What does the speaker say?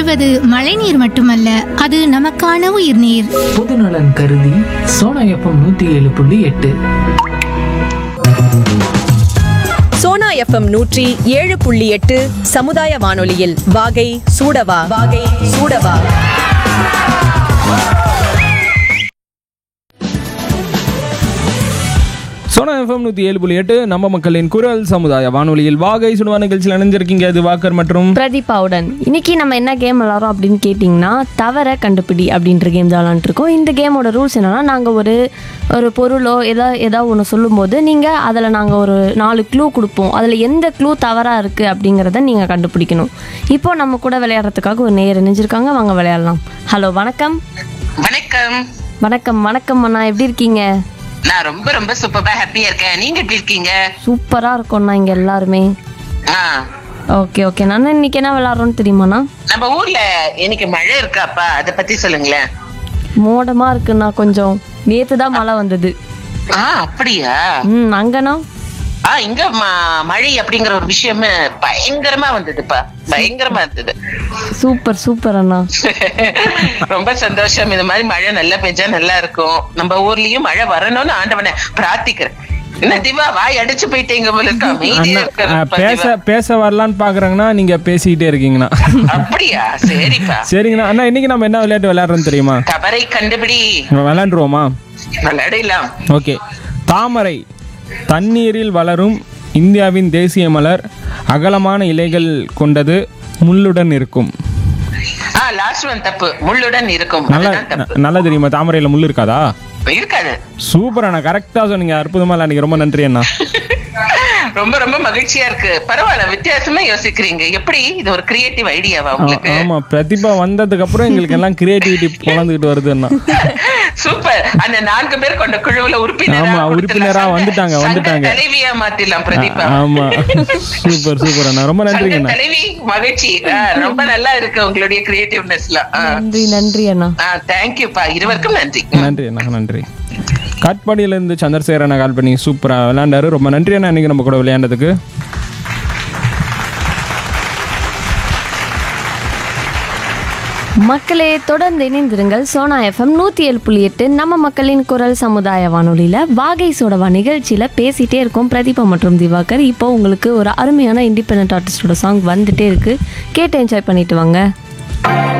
ஓடுவது மழைநீர் மட்டுமல்ல அது நமக்கான உயிர்நீர் பொதுநலன் கருதி சோனா எஃப்எம் நூத்தி ஏழு புள்ளி எட்டு சோனா எஃப்எம் நூற்றி ஏழு புள்ளி எட்டு சமுதாய வானொலியில் வாகை சூடவா வாகை சூடவா சோனா எஃப்எம் நூற்றி ஏழு புள்ளி எட்டு நம்ம மக்களின் குரல் சமுதாய வானொலியில் வாகை சுடுவா நிகழ்ச்சியில் இணைஞ்சிருக்கீங்க அது வாக்கர் மற்றும் பிரதீபாவுடன் இன்னைக்கு நம்ம என்ன கேம் விளாட்றோம் அப்படின்னு கேட்டிங்கன்னா தவற கண்டுபிடி அப்படின்ற கேம் தான் விளாண்டுருக்கோம் இந்த கேமோட ரூல்ஸ் என்னன்னா நாங்கள் ஒரு ஒரு பொருளோ எதா ஏதாவது ஒன்று சொல்லும்போது நீங்கள் அதில் நாங்கள் ஒரு நாலு க்ளூ கொடுப்போம் அதில் எந்த க்ளூ தவறாக இருக்குது அப்படிங்கிறத நீங்கள் கண்டுபிடிக்கணும் இப்போ நம்ம கூட விளையாடுறதுக்காக ஒரு நேர் இணைஞ்சிருக்காங்க வாங்க விளையாடலாம் ஹலோ வணக்கம் வணக்கம் வணக்கம் வணக்கம் அண்ணா எப்படி இருக்கீங்க நான் ரொம்ப ரொம்ப சூப்பரா ஹாப்பியா இருக்கேன் நீங்க எப்படி இருக்கீங்க சூப்பராக இருக்கோம்ண்ணா இங்கே எல்லாருமே ஆ, ஓகே ஓகே நான் இன்னைக்கு என்ன விளாட்றோன்னு தெரியுமாண்ணா நம்ம ஊர்ல இன்னைக்கு மழை இருக்காப்பா அத பத்தி சொல்லுங்களேன் மோடமாக இருக்குண்ணா கொஞ்சம் நேற்று தான் மழை வந்தது ஆ அப்படியா ம் அங்கண்ணா ஆ இங்க ம- மழை அப்படிங்கிற ஒரு விஷயமே பயங்கரமா வந்ததுப்பா பயங்கரமா இருந்தது சூப்பர் சூப்பர் அண்ணா ரொம்ப சந்தோஷம் இந்த மாதிரி மழை நல்லா பெஞ்சா நல்லா இருக்கும் நம்ம ஊர்லயும் மழை வரணும்னு ஆண்டவனை பிரார்த்திக்கிறேன் என்ன திவா வாய் அடிச்சு போயிட்டீங்க போல இருக்கா அமைதியா அண்ணா இருக்கிற அஹ், பேச பதிவா. பேச வரலான்னு பார்க்குறாங்கன்னா நீங்கள் பேசிக்கிட்டே இருக்கீங்கண்ணா அப்படியா சரிப்பா சரிங்கண்ணா அண்ணா இன்னைக்கு நம்ம என்ன விளையாட்டு விளையாடுறோன்னு தெரியுமா தவறை கண்டுபிடி விளையாண்டுருவோமா விளையாடலாம் ஓகே தாமரை தண்ணீரில் வளரும் இந்தியாவின் தேசிய மலர் அகலமான இலைகள் கொண்டது முள்ளுடன் இருக்கும் ஆ லாஸ்ட் ஒன் தப்பு முள்ளுடன் இருக்கும் நல்லா அதுதான் தப்பு நல்லா தெரியுமா தாமரையில் முள் இருக்காதா இருக்காது சூப்பர் அண்ணா கரெக்டாக சொன்னீங்க அற்புதமா இல்லை ரொம்ப நன்றி அண்ணா ரொம்ப ரொம்ப மகிழ்ச்சியா இருக்கு பரவாயில்ல வித்தியாசமா யோசிக்கிறீங்க எப்படி இது ஒரு கிரியேட்டிவ் ஐடியாவா ஆ- உங்களுக்கு ஆமா பிரதிபா வந்ததுக்கு அப்புறம் எங்களுக்கு எல்லாம் கிரியேட்டிவிட்டி பொழந்துக்கிட்டு வருது அண்ணா சூப்பர் அந்த நான்கு பேர் கொண்ட குழுவுல உறுப்பினரா ஆமா, கொடுத்துடலாம். உறுப்பினரா சங்க- வந்துட்டாங்க, சங்க வந்துட்டாங்க. தலைவியா மாத்திடலாம் பிரதீபா ஆமா சூப்பர் சூப்பர் அண்ணா ரொம்ப சங்க நன்றிங்கண்ணா தலைவி மகிழ்ச்சி ஆ, ரொம்ப நல்லா இருக்கு உங்களுடைய கிரியேட்டிவ்னஸ்லாம் நன்றி நன்றி அண்ணா தேங்க்யூப்பா இருவருக்கும் நன்றி நன்றி அண்ணா நன்றி காட்பாடியிலேருந்து சந்திரசேகர் அண்ணா கால் பண்ணி சூப்பராக விளையாண்டாரு ரொம்ப நன்றி அண்ணா இன்னைக்கு நம்ம கூட விளையாண்டதுக்கு மக்களே தொடர்ந்து இணைந்திருங்கள் சோனா எஃப்எம் நூற்றி ஏழு புள்ளி எட்டு நம்ம மக்களின் குரல் சமுதாய வானொலியில் வாகை சோடவா நிகழ்ச்சியில் பேசிகிட்டே இருக்கோம் பிரதீபா மற்றும் திவாகர் இப்போ உங்களுக்கு ஒரு அருமையான இண்டிபெண்ட் ஆர்டிஸ்டோட சாங் வந்துட்டே இருக்கு கேட்டு என்ஜாய் பண்ணிட்டு வாங்க